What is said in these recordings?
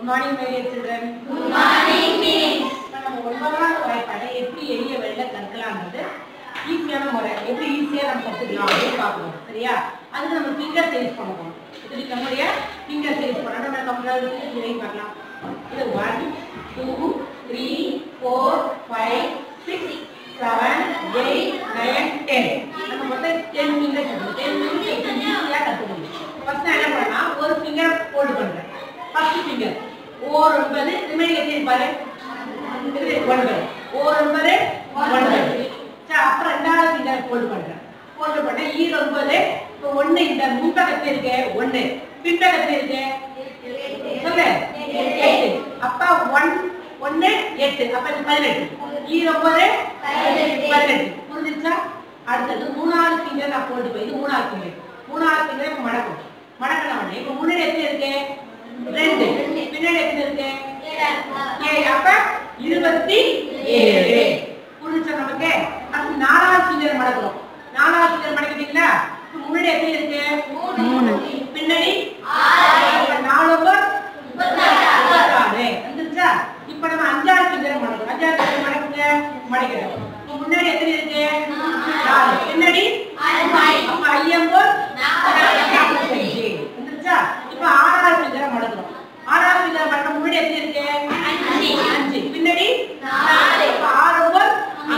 Good morning, my dear children. Good morning, miss. நம்ம ஒன்பதாம் வாய்ப்பாடை எப்படி எளிய வழியில கற்கலாம்ன்றது ஈஸியான முறை எப்படி ஈஸியா நம்ம கத்துக்கலாம் அப்படின்னு பார்க்கணும் சரியா அதுக்கு நம்ம ஃபிங்கர் சேல்ஸ் பண்ண போகணும் இப்படி நம்முடைய ஃபிங்கர் சேல்ஸ் பண்ண நம்ம கம்ப்யூட்டர் இதை பார்க்கலாம் இது one two three four five six seven eight nine ten நம்ம மொத்தம் டென் ஃபிங்கர் கற்றுக்கணும் டென் ஃபிங்கர் ஈஸியாக கற்றுக்க முடியும் ஃபர்ஸ்ட் நான் என்ன பண்ணலாம் ஒரு ஃபிங்கர் ஹோல்டு பண்ணுறேன் ஃபர்ஸ்ட் ஃபிங்கர் ஓர் ஒன்பது ரிமைனிங் எத்தனை பாரு இது ஒன்பது ஓர் ஒன்பது ஒன்பது சரி அப்புறம் ரெண்டாவது ஃபிங்கர் ஹோல்டு பண்ணுறேன் ஹோல்டு பண்ண ஈர் ஒன்பது இப்போ ஒன்று இந்த முன்பக்கத்தில் இருக்கு ஒன்று பின்பக்கத்தில் இருக்கு சொல்லு எட்டு அப்பா ஒன் ஒன்று எட்டு அப்ப இது பதினெட்டு ஈர் ஒன்பது பதினெட்டு புரிஞ்சிருச்சா அடுத்தது மூணாவது ஃபிங்கர் நான் போட்டு போய் இது மூணாவது ஃபிங்கர் மூணாவது ஃபிங்கர் இப்போ மடக்கும் மடக்கின உடனே இப்போ முன்னாடி எத்தனை இருக்கு ரெண்டு பின்னாடி எத்தனை இருக்கு ஏழு அப்ப இருபத்தி ஏழு புரிஞ்சுச்சா நமக்கு அடுத்து நாலாவது ஃபிங்கர் மடக்கிறோம் நாலாவது ஃபிங்கர் மடக்கிட்டீங்களா இப்போ முன்னாடி எத்தனை இருக்கு மூணு பின்னாடி அப்ப நாலு ஒன்பது முப்பத்தாறு வந்துருச்சா இப்ப நம்ம அஞ்சாவது ஃபிங்கர் மடக்கிறோம் அஞ்சாவது ஃபிங்கர் மடக்குங்க மடக்கிறோம் இப்போ முன்னாடி எத்தனை இருக்கு நாலு பின்னாடி அப்ப ஐயம்போல் நாற்பத்தஞ்சு வந்துருச்சா இப்ப ஆறாவது ஃபிங்கரை மடக்கிறோம் ஆறாவது ஃபிங்கரை மடக்க முன்னாடி எத்தனை இருக்கு அஞ்சு பின்னாடி இப்ப ஆறு ஒன்பது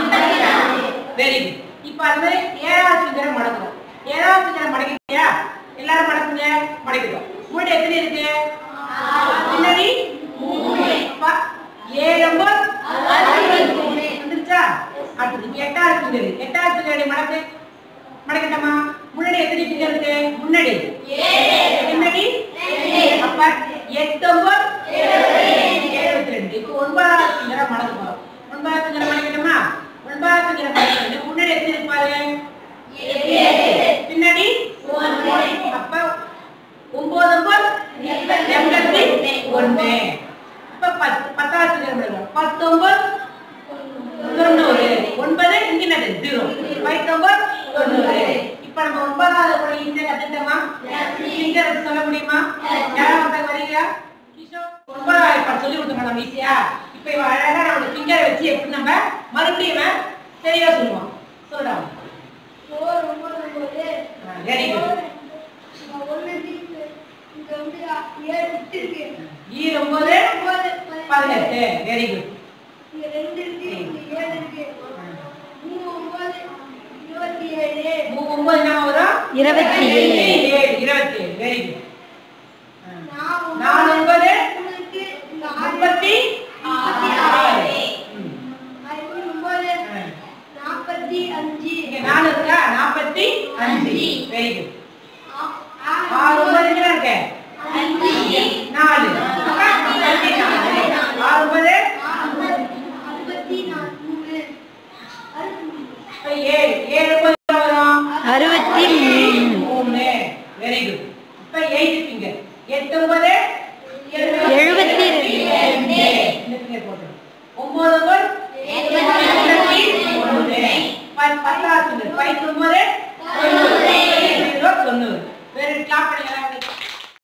வெரி குட் இப்ப அது மாதிரி ஏழாவது ஃபிங்கரை மடக்கிறோம் ஏழாவது ஃபிங்கரை மடக்கிட்டியா எல்லாரும் மடக்குங்க மடக்கிட்டோம் முன்னாடி எத்தனை இருக்கு பின்னாடி அப்ப ஏழு ஒன்பது வந்துருச்சா அடுத்தது இப்ப எட்டாவது ஃபிங்கர் எட்டாவது ஃபிங்கர் மடக்கு மடக்கட்டமா முன்னாடி எத்தனை ஃபிங்கர் இருக்கு முன்னாடி பின்னாடி அப்ப எட்டு ஒன்பது எழுபத்தி ரெண்டு இப்போ ஒன்பதாவது ஃபிங்கரை மடக்க போறோம் ஒன்பதாவது ஃபிங்கரை மடக்கட்டுமா ஒன்பதாவது ஃபிங்கரை மடக்கிட்டு முன்னாடி எத்தனை இருப்பாரு பின்னாடி அப்ப ஒன்பது ஒன்பது எண்பத்தி ஒண்ணு இப்ப பத்து பத்தாவது ஃபிங்கர் மடக்கணும் பத்தொன்பது தொண்ணூறு ஒன்பது இங்க என்னது ஜீரோ பத்தொன்பது தொண்ணூறு இப்ப நம்ம ஒன்பதாவது கூட ஈஸியா கத்துட்டோமா ஃபிங்கர் வச்சு சொல்ல முடியுமா யாராவது ஒருத்தங்க வரீங்களா கிஷோர் ஒன்பதாவது இப்ப சொல்லி கொடுத்தோமா நம்ம ஈஸியா இப்ப இவன் அழகா நம்ம ஃபிங்கரை வச்சு எப்படி நம்ம மறுபடியும் இவன் தெளிவா சொல்லுவான் சொல்றா வெரி குட் ஈ ஒன்பது பதினெட்டு வெரி குட் மூணு ஒன்பது என்ன வரும் இருபத்தி ஏழு. ஏழு இருபத்தி ஏழு வெரி குட் நாலு ஒன்பது முப்பத்தி ஆறு ம். நாற்பத்தி அஞ்சு இங்க நாலு இருக்கா நாற்பத்தி அஞ்சு வெரி குட் ஆறு ஒன்பது எங்க இருக்கு நாலு அப்ப முப்பத்தி நாலு ஆறு ஒன்பது அறுபத்தி நாலு இப்ப ஏழு ஏழு ஒன்பது என்ன வரும் அறுபத்தி மூணு மூணு வெரி குட் இப்ப எயிட் ஃபிங்கர் எட்டு ஒன்பது எழுபத்தி ரெண்டு இந்த finger போட்டுரு. ஒன்பது ஒன்பது எண்பத்தி ஒண்ணு. ப- பத்தாவது finger. பத்து ஒன்பது